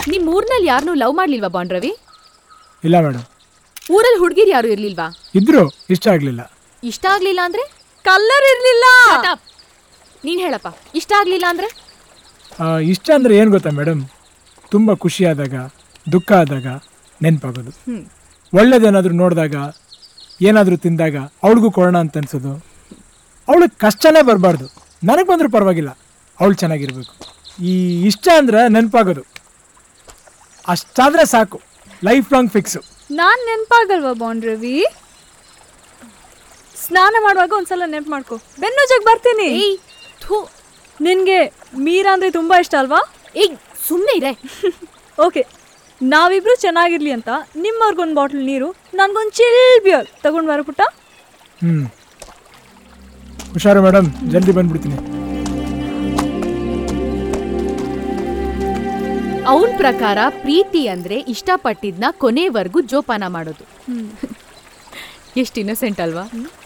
ನಿಮ್ ಊರ್ನಲ್ಲಿ ಯಾರನ್ನೂ love ಮಾಡ್ಲಿಲ್ವಾ bond Ravi ಇಲ್ಲ ಮೇಡಮ್ ಊರಲ್ಲಿ ಹುಡುಗಿರ್ ಯಾರು ಇರ್ಲಿಲ್ವಾ ಇದ್ರು ಇಷ್ಟ ಆಗಲಿಲ್ಲ ಇಷ್ಟ ಆಗ್ಲಿಲ್ಲ ಅಂದ್ರೆ ಕಲ್ಲರ್ ಇರ್ಲಿಲ್ಲ ನೀನ್ ಹೇಳಪ್ಪ ಇಷ್ಟ ಆಗ್ಲಿಲ್ಲ ಅಂದ್ರೆ ಇಷ್ಟ ಅಂದರೆ ಏನು ಗೊತ್ತಾ ಮೇಡಮ್ ತುಂಬ ಖುಷಿಯಾದಾಗ ದುಃಖ ಆದಾಗ ನೆನಪಾಗೋದು ಹ್ಮ್ ಒಳ್ಳೇದೇನಾದರೂ ನೋಡಿದಾಗ ಏನಾದರೂ ತಿಂದಾಗ ಅವಳಿಗೂ ಕೊಡೋಣ ಅಂತ ಅನ್ಸೋದು ಅವಳಿಗೆ ಕಷ್ಟನೇ ಬರಬಾರ್ದು ನನಗೆ ಬಂದರೂ ಪರವಾಗಿಲ್ಲ ಅವಳು ಚೆನ್ನಾಗಿರ್ಬೇಕು ಈ ಇಷ್ಟ ಅಂದ್ರೆ ನೆನಪಾಗೋದು ಅಷ್ಟಾದರೆ ಸಾಕು ಲೈಫ್ ಲಾಂಗ್ ಫಿಕ್ಸು ನಾನ್ ನೆನ್ಪಾಗಲ್ವಾ ಬಾಂಡ್ ರವಿ ಸ್ನಾನ ಮಾಡುವಾಗ ಒಂದ್ಸಲ ನೆನ್ಪು ಮಾಡ್ಕೊ ಬೆನ್ನುಜಗ್ ಬರ್ತೀನಿ ಏಯ್ ಥೂ ನಿನ್ಗೆ ಮೀರಾ ಅಂದ್ರೆ ತುಂಬಾ ಇಷ್ಟ ಅಲ್ವಾ ಏಯ್ ಸುಮ್ಮನೆ ಇರೆ ಓಕೆ ನಾವಿಬ್ರು ಚೆನ್ನಾಗಿರ್ಲಿ ಅಂತ ನಿಮ್ಮವ್ರಿಗೊಂದು ಬಾಟ್ಲ್ ನೀರು ನನ್ಗೊಂದು ಚಿಲ್ ಬಿಯರ್ ತಗೊಂಡ್ ಬರೋ ಪುಟ್ಟ ಹ್ಞೂ ಹುಷಾರು ಮೇಡಮ್ ಜಲ್ದಿ ಬಂದ್ಬಿಡ್ತೀನಿ ಅವನ್ ಪ್ರಕಾರ ಪ್ರೀತಿ ಅಂದ್ರೆ ಇಷ್ಟಪಟ್ಟಿದ್ನ ಕೊನೆವರೆಗೂ ಜೋಪಾನ ಮಾಡೋದು ಎಷ್ಟು ಇನ್ನಸೆಂಟ್ ಅಲ್ವಾ